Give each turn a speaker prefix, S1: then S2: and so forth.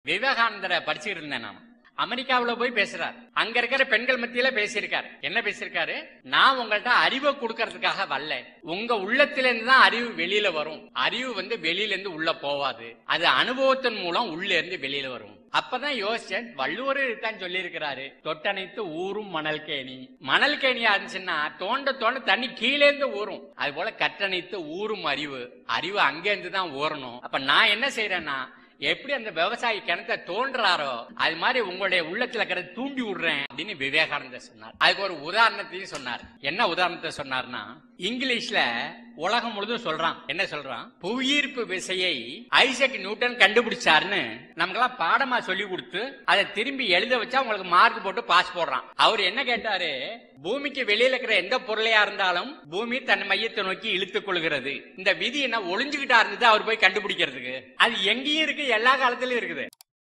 S1: விவேகானந்தரை படிச்சுட்டு இருந்தேன் நான் அமெரிக்காவுல போய் பேசுறார் அங்க இருக்கிற பெண்கள் மத்தியில பேசியிருக்காரு என்ன பேசியிருக்காரு நான் உங்கள்ட்ட அறிவை கொடுக்கறதுக்காக வரல உங்க உள்ளத்துல இருந்து தான் அறிவு வெளியில வரும் அறிவு வந்து வெளியில இருந்து உள்ள போவாது அது அனுபவத்தின் மூலம் உள்ள இருந்து வெளியில வரும் அப்பதான் யோசிச்சேன் வள்ளுவர் தான் சொல்லி இருக்கிறாரு தொட்டணைத்து ஊரும் மணல் கேணி மணல் கேணியா இருந்துச்சுன்னா தோண்ட தோண்ட தண்ணி கீழே இருந்து ஊறும் அது போல கட்டணைத்து ஊரும் அறிவு அறிவு அங்கே இருந்து தான் ஊறணும் அப்ப நான் என்ன செய்யறேன்னா எப்படி அந்த விவசாயி கிணத்தை தோன்றாரோ அது மாதிரி உங்களுடைய உள்ளத்துல இருக்கிற தூண்டி விடுறேன் அப்படின்னு விவேகானந்தர் சொன்னார் அதுக்கு ஒரு உதாரணத்தையும் சொன்னார் என்ன உதாரணத்தை சொன்னார்னா இங்கிலீஷ்ல உலகம் முழுதும் சொல்றான் என்ன சொல்றான் புவியீர்ப்பு விசையை ஐசக் நியூட்டன் கண்டுபிடிச்சாருன்னு நமக்கெல்லாம் பாடமா சொல்லி கொடுத்து அதை திரும்பி எழுத வச்சா உங்களுக்கு மார்க் போட்டு பாஸ் போடுறான் அவர் என்ன கேட்டாரு பூமிக்கு வெளியில இருக்கிற எந்த பொருளையா இருந்தாலும் பூமி தன் மையத்தை நோக்கி இழுத்துக் கொள்கிறது இந்த விதி என்ன ஒளிஞ்சுகிட்டா இருந்தது அவர் போய் கண்டுபிடிக்கிறதுக்கு அது எங்கேயும் இருக்கு எல்லா காலத்திலயும் இருக்குது